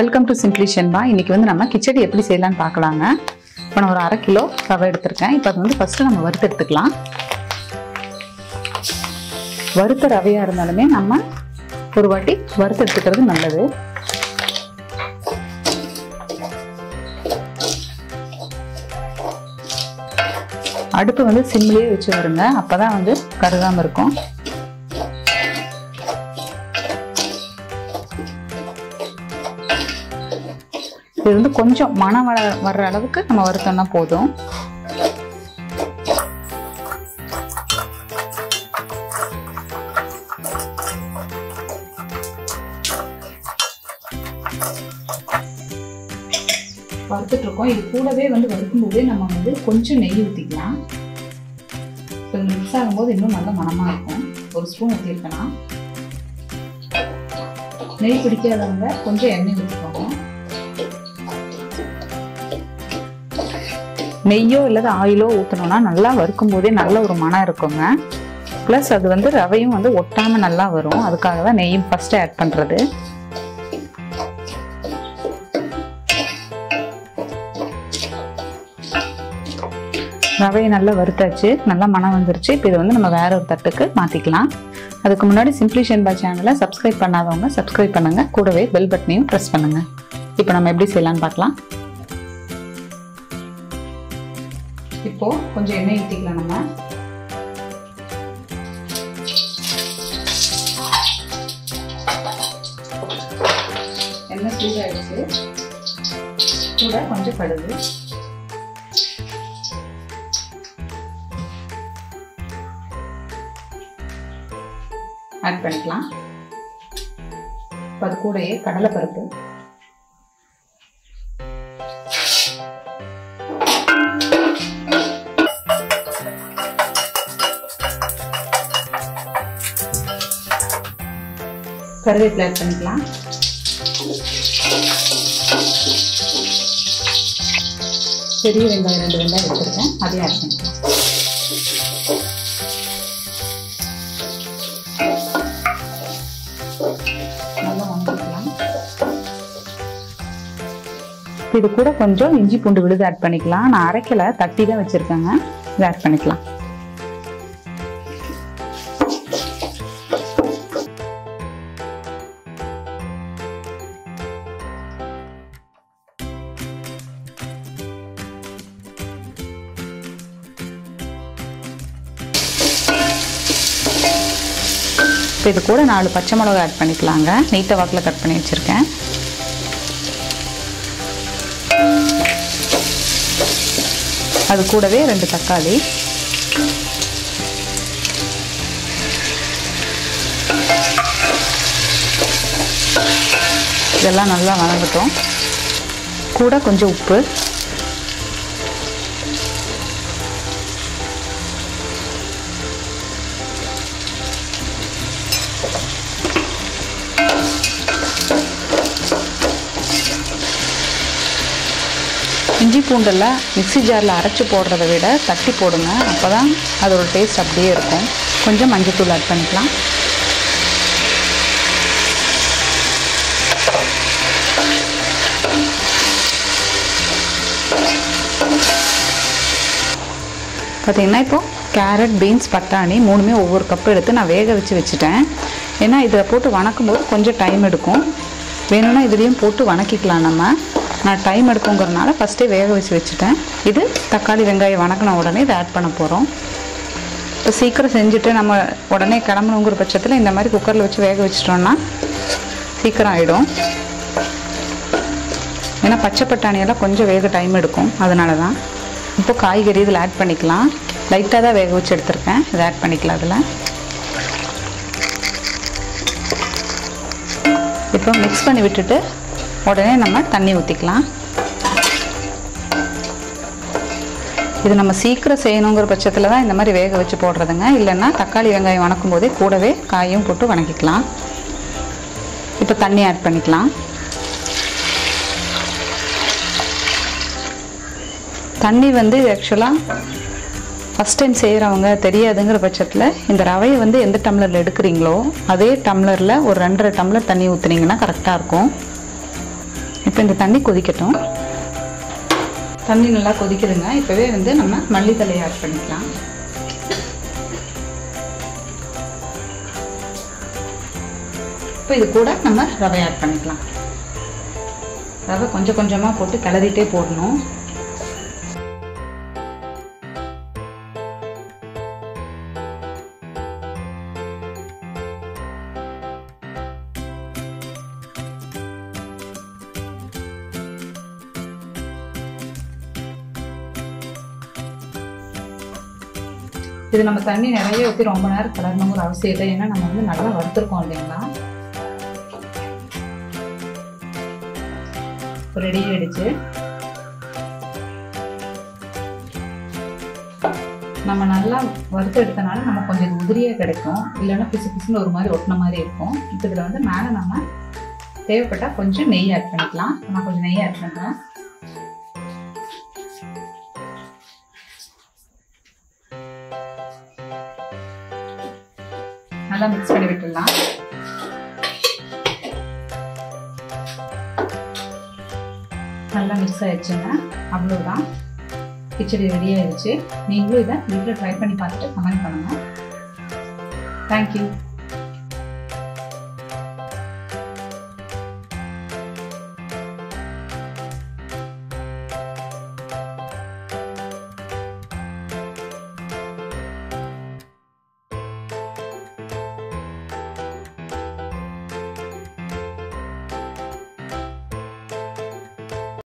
welcome to simply ஷென்பா இன்னைக்கு வந்து நம்ம கிச்சடி எப்படி செய்யலாம்னு பார்க்கலாங்க இப்போ நான் ஒரு அரை கிலோ ரவை எடுத்திருக்கேன் இப்போ அது வந்து ஃபஸ்ட்டு நம்ம வறுத்து எடுத்துக்கலாம் வறுத்த ரவையாக இருந்தாலுமே நம்ம ஒரு வாட்டி வறுத்து எடுத்துக்கிறது நல்லது அடுப்பு வந்து சிம்லேயே வச்சு வருங்க அப்பதான் வந்து கருகாம இருக்கும் இது வந்து கொஞ்சம் மனம் வர வர்ற அளவுக்கு நம்ம வறுத்தோம்னா போதும் வறுத்துட்டு இருக்கோம் இது கூடவே வந்து வறுக்கும் போதே நம்ம வந்து கொஞ்சம் நெய் ஊற்றிக்கலாம் இப்போ மிக்ஸ் ஆகும்போது இன்னும் நல்ல மனமா இருக்கும் ஒரு ஸ்பூன் ஊற்றிருக்கலாம் நெய் பிடிக்காதவங்க கொஞ்சம் எண்ணெய் ஊற்றிக்கோங்க நெய்யோ இல்லது ஆயிலோ ஊற்றணும்னா நல்லா வறுக்கும் போதே நல்ல ஒரு மனம் இருக்குங்க ப்ளஸ் அது வந்து ரவையும் வந்து ஒட்டாமல் நல்லா வரும் அதுக்காக தான் நெய்யும் ஃபஸ்ட்டு ஆட் பண்ணுறது ரவையை நல்லா வறுத்தாச்சு நல்லா மனம் வந்துருச்சு இப்போ இதை வந்து நம்ம வேற ஒரு தட்டுக்கு மாற்றிக்கலாம் அதுக்கு முன்னாடி சிம்ப்ளி ஷென்பா சேனலை சப்ஸ்கிரைப் பண்ணாதவங்க சப்ஸ்கிரைப் பண்ணுங்க கூடவே பெல் பட்டனையும் ப்ரெஸ் பண்ணுங்க இப்போ நம்ம எப்படி செய்யலாம்னு பார்க்கலாம் இப்போ கொஞ்சம் எண்ணெய் ஊற்றிக்கலாம் நம்ம எண்ணெய் சூடாயிடுச்சு கூட கொஞ்சம் கடுகு ஆட் பண்ணிக்கலாம் அது கூடயே கடலைப்பருப்பு கருவேப்பிலை ஆட் பண்ணிக்கலாம் பெரிய வெங்காயம் ரெண்டு வெங்காயம் எடுத்துருக்கேன் அதையும் ஆட் பண்ணிக்கலாம் நல்லா வதக்கிக்கலாம் இது கூட கொஞ்சம் இஞ்சி பூண்டு விழுது ஆட் பண்ணிக்கலாம் நான் அரைக்கல தட்டி தான் வச்சிருக்கேங்க இதை ஆட் பண்ணிக்கலாம் இப்போ இது கூட நாலு பச்சை மிளகா ஆட் பண்ணிக்கலாங்க நீட்ட வாக்கில் கட் பண்ணி வச்சுருக்கேன் அது கூடவே ரெண்டு தக்காளி இதெல்லாம் நல்லா வதங்கட்டும் கூட கொஞ்சம் உப்பு இஞ்சி பூண்டெல்லாம் மிக்சி ஜாரில் அரைச்சி போடுறத விட தட்டி போடுங்க அப்போ தான் அதோட டேஸ்ட் அப்படியே இருக்கும் கொஞ்சம் மஞ்சத்தூள் ஆட் பண்ணிக்கலாம் பார்த்தீங்கன்னா இப்போது கேரட் பீன்ஸ் பட்டாணி மூணுமே ஒவ்வொரு கப் எடுத்து நான் வேக வச்சு வச்சுட்டேன் ஏன்னா இதில் போட்டு வணக்கும் போது கொஞ்சம் டைம் எடுக்கும் வேணும்னா இதுலேயும் போட்டு வணக்கிக்கலாம் நம்ம நான் டைம் எடுக்குங்கிறனால ஃபஸ்ட்டே வேக வச்சு வச்சுட்டேன் இது தக்காளி வெங்காயம் வணக்கின உடனே இதை ஆட் பண்ண போகிறோம் இப்போ சீக்கிரம் செஞ்சுட்டு நம்ம உடனே கிளம்பணுங்கிற பட்சத்தில் இந்த மாதிரி குக்கரில் வச்சு வேக வச்சிட்டோம்னா சீக்கிரம் ஆகிடும் ஏன்னா பச்சை பட்டாணியெல்லாம் கொஞ்சம் வேக டைம் எடுக்கும் அதனால தான் இப்போ காய்கறி இதில் ஆட் பண்ணிக்கலாம் லைட்டாக தான் வேக வச்சு எடுத்திருக்கேன் இதை ஆட் பண்ணிக்கலாம் அதில் இப்போ மிக்ஸ் பண்ணி விட்டுட்டு உடனே நம்ம தண்ணி ஊற்றிக்கலாம் இது நம்ம சீக்கிரம் செய்யணுங்கிற பட்சத்தில் தான் இந்த மாதிரி வேக வச்சு போடுறதுங்க இல்லைன்னா தக்காளி வெங்காயம் வணக்கும் போதே கூடவே காயும் போட்டு வணக்கிக்கலாம் இப்போ தண்ணி ஆட் பண்ணிக்கலாம் தண்ணி வந்து ஆக்சுவலாக ஃபஸ்ட் டைம் செய்கிறவங்க தெரியாதுங்கிற பட்சத்தில் இந்த ரவையை வந்து எந்த டம்ளரில் எடுக்கிறீங்களோ அதே டம்ளரில் ஒரு ரெண்டரை டம்ளர் தண்ணி ஊற்றுனீங்கன்னா கரெக்டாக இருக்கும் இப்போ இந்த தண்ணி கொதிக்கட்டும் தண்ணி நல்லா கொதிக்குதுங்க இப்போவே வந்து நம்ம மல்லித்தலையை ஆட் பண்ணிக்கலாம் இப்போ இது கூட நம்ம ரவை ஆட் பண்ணிக்கலாம் ரவை கொஞ்சம் கொஞ்சமாக போட்டு கிளறிட்டே போடணும் இது நம்ம தண்ணி நிறைய ஊற்றி ரொம்ப நேரம் கிளறணுங்கிற அவசியம் இல்லை ஏன்னா நம்ம வந்து நல்லா வறுத்துருக்கோம் இல்லைங்களா ரெடி ஆயிடுச்சு நம்ம நல்லா வறுத்து எடுத்தனால நம்ம கொஞ்சம் இது உதிரியாக கிடைக்கும் இல்லைன்னா பிசு பிசுன்னு ஒரு மாதிரி ஒட்டின மாதிரி இருக்கும் இப்போ இதில் வந்து மேலே நம்ம தேவைப்பட்டால் கொஞ்சம் நெய் ஆட் பண்ணிக்கலாம் நான் கொஞ்சம் நெய் ஆட் பண்ணுறேன் நல்லா மிக்ஸ் பண்ணி விட்டுடலாம் நல்லா மிக்ஸ் ஆயிடுச்சுங்க அவ்வளோதான் கிச்சடி ரெடி ஆயிடுச்சு நீங்களும் இதை வீட்டில் ட்ரை பண்ணி பார்த்துட்டு கமெண்ட் பண்ணுங்கள் தேங்க்யூ